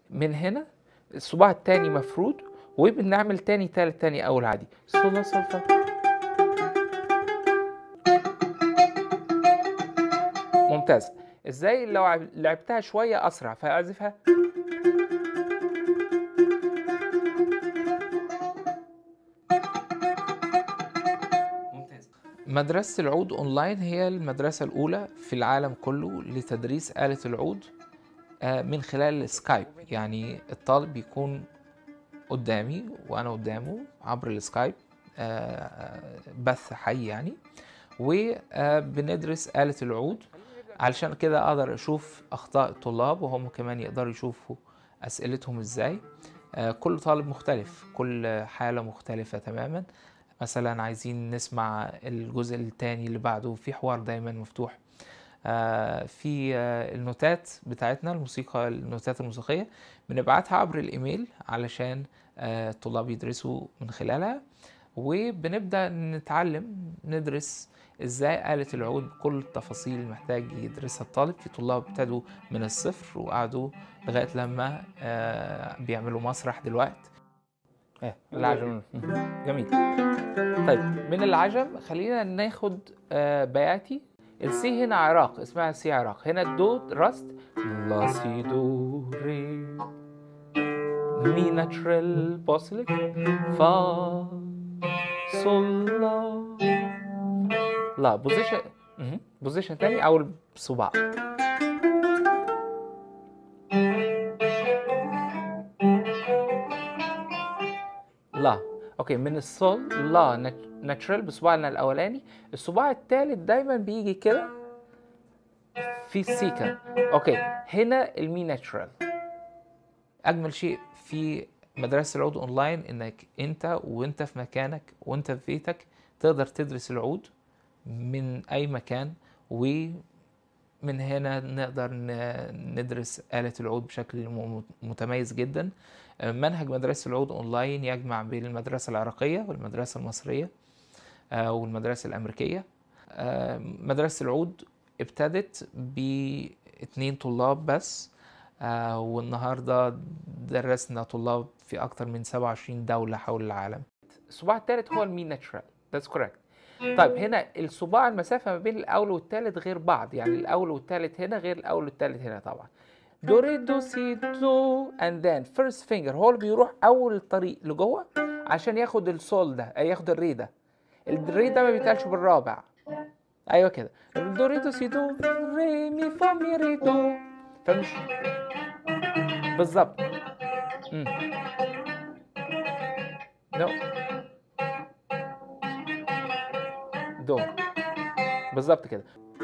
من هنا الصباع التاني مفرود وبنعمل تاني تالت تاني اول عادي صول لا صول فا ممتاز ازاي لو عب- لعبتها شويه اسرع فاعزفها ممتاز مدرسة العود أونلاين هي المدرسة الأولى في العالم كله لتدريس آلة العود آه، من خلال سكايب يعني الطالب بيكون قدامي وأنا قدامه عبر السكايب آه، آه، بث حي يعني وبندرس آلة العود علشان كده أقدر أشوف أخطاء الطلاب وهم كمان يقدروا يشوفوا أسئلتهم إزاي آه، كل طالب مختلف كل حالة مختلفة تماما مثلا عايزين نسمع الجزء التاني اللي بعده في حوار دايما مفتوح آه، في آه، النوتات بتاعتنا الموسيقى النوتات الموسيقية بنبعتها عبر الإيميل علشان آه، الطلاب يدرسوا من خلالها وبنبدأ نتعلم ندرس ازاي آلة العود بكل التفاصيل محتاج يدرسها الطالب في طلاب ابتدوا من الصفر وقعدوا لغاية لما آه، بيعملوا مسرح دلوقتي ايه العجم جميل طيب من العجم خلينا ناخد آه، بياتي السي هنا عراق اسمها سي عراق هنا الدو راست لا سي دو ري مي ناتشرال بوسلك فا صول لا لا بوزيشن مهم. بوزيشن تاني او الصباع لا اوكي من الصول لا ناتشرال بصباعنا الاولاني الصباع الثالث دايما بيجي كده في السيكا اوكي هنا المي ناتشرال اجمل شيء في مدرسه العود اونلاين انك انت وانت في مكانك وانت في بيتك تقدر تدرس العود من اي مكان ومن هنا نقدر ن- ندرس آلة العود بشكل م- متميز جدا منهج مدرسة العود اونلاين يجمع بين المدرسة العراقية والمدرسة المصرية آه، والمدرسة الأمريكية آه، مدرسة العود ابتدت باتنين طلاب بس آه، والنهاردة درسنا طلاب في أكتر من 27 دولة حول العالم الصباع الثالث هو المي ناتشرال that's correct طيب هنا الصباع المسافة ما بين الأول والثالث غير بعض يعني الأول والثالث هنا غير الأول والثالث هنا طبعا دو ري دو سي دو and then first finger هو اللي بيروح أول الطريق لجوه عشان ياخد السول ده أي ياخد الري ده الري ده ما بيتقالش بالرابع أيوه كده دو ري دو سي دو ري مي فا مي ري دو فمش بالظبط مم. نو دو بالظبط كده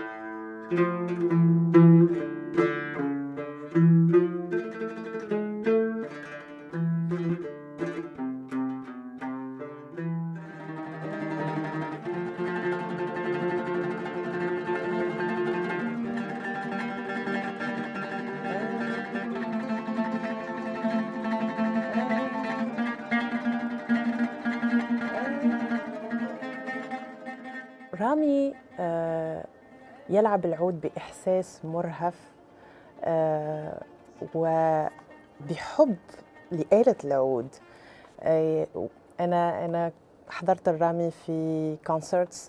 رامي آه، يلعب العود بإحساس مرهف آه، وبحب لآلة العود آه، أنا أنا حضرت الرامي في كونسرتس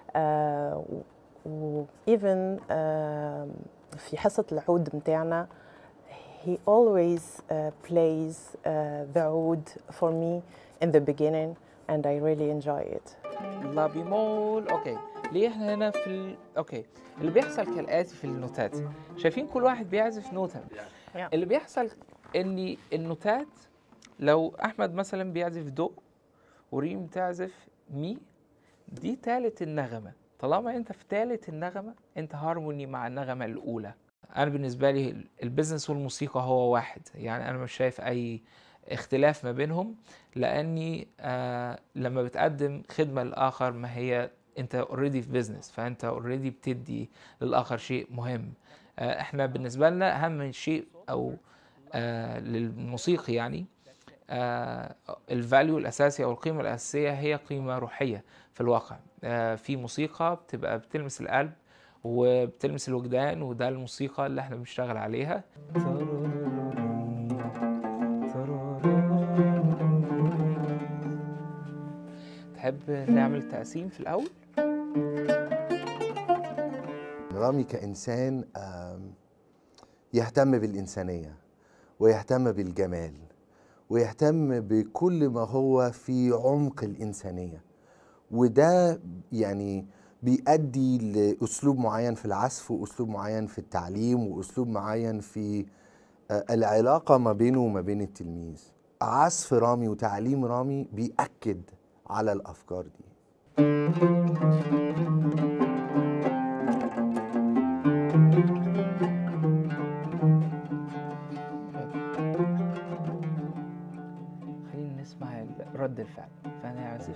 وإيفن في حصة العود متاعنا he always uh, plays uh, the oud for me in the beginning and I really enjoy it. لا بيمول اوكي ليه احنا هنا في ال... اوكي اللي بيحصل كالاتي في النوتات شايفين كل واحد بيعزف نوتة Yeah. اللي بيحصل ان النوتات لو احمد مثلا بيعزف دو وريم تعزف مي دي تالت النغمة طالما انت في تالت النغمة انت هارموني مع النغمة الاولى انا بالنسبة لي البيزنس والموسيقى هو واحد يعني انا مش شايف اي اختلاف ما بينهم لاني آه لما بتقدم خدمه للاخر ما هي انت اوريدي في بيزنس فانت اوريدي بتدي للاخر شيء مهم آه احنا بالنسبه لنا اهم شيء او آه للموسيقي يعني آه الفاليو الاساسي او القيمه الاساسيه هي قيمه روحيه في الواقع آه في موسيقى بتبقى بتلمس القلب وبتلمس الوجدان وده الموسيقى اللي احنا بنشتغل عليها تحب نعمل تقسيم في الأول؟ رامي كإنسان آم، يهتم بالإنسانية ويهتم بالجمال ويهتم بكل ما هو في عمق الإنسانية وده يعني بيؤدي لأسلوب معين في العزف وأسلوب معين في التعليم وأسلوب معين في آه، العلاقة ما بينه وما بين التلميذ عزف رامي وتعليم رامي بيأكد على الأفكار دي خلينا نسمع ال- رد الفعل فأنا أعزف